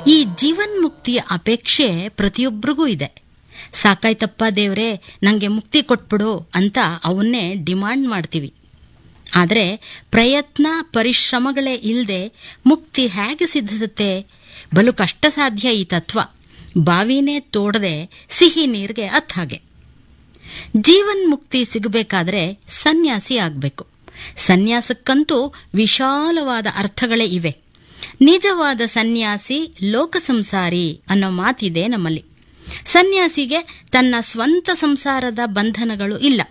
ಈ ಜೀವನ್ಮುಕ್ತಿಯ ಅಪೇಕ್ಷೆ ಪ್ರತಿಯೊಬ್ಬರಿಗೂ ಇದೆ ಸಾಕಾಯ್ತಪ್ಪ ದೇವ್ರೆ ನಂಗೆ ಮುಕ್ತಿ ಕೊಟ್ಬಿಡು ಅಂತ ಅವನ್ನೇ ಡಿಮಾಂಡ್ ಮಾಡ್ತೀವಿ ಆದರೆ ಪ್ರಯತ್ನ ಪರಿಶ್ರಮಗಳೇ ಇಲ್ಲದೆ ಮುಕ್ತಿ ಹೇಗೆ ಸಿದ್ಧಿಸುತ್ತೆ ಬಲು ಕಷ್ಟ ಸಾಧ್ಯ ಈ ತತ್ವ ಬಾವಿನೇ ತೋಡದೆ ಸಿಹಿ ನೀರಿಗೆ ಅತ್ ಹಾಗೆ ಜೀವನ್ಮುಕ್ತಿ ಸಿಗಬೇಕಾದ್ರೆ ಸನ್ಯಾಸಿ ಆಗಬೇಕು ಸನ್ಯಾಸಕ್ಕಂತೂ ವಿಶಾಲವಾದ ಅರ್ಥಗಳೇ ಇವೆ ನಿಜವಾದ ಸನ್ಯಾಸಿ ಲೋಕ ಸಂಸಾರಿ ಅನ್ನೋ ಮಾತಿದೆ ನಮ್ಮಲ್ಲಿ ಸನ್ಯಾಸಿಗೆ ತನ್ನ ಸ್ವಂತ ಸಂಸಾರದ ಬಂಧನಗಳು ಇಲ್ಲ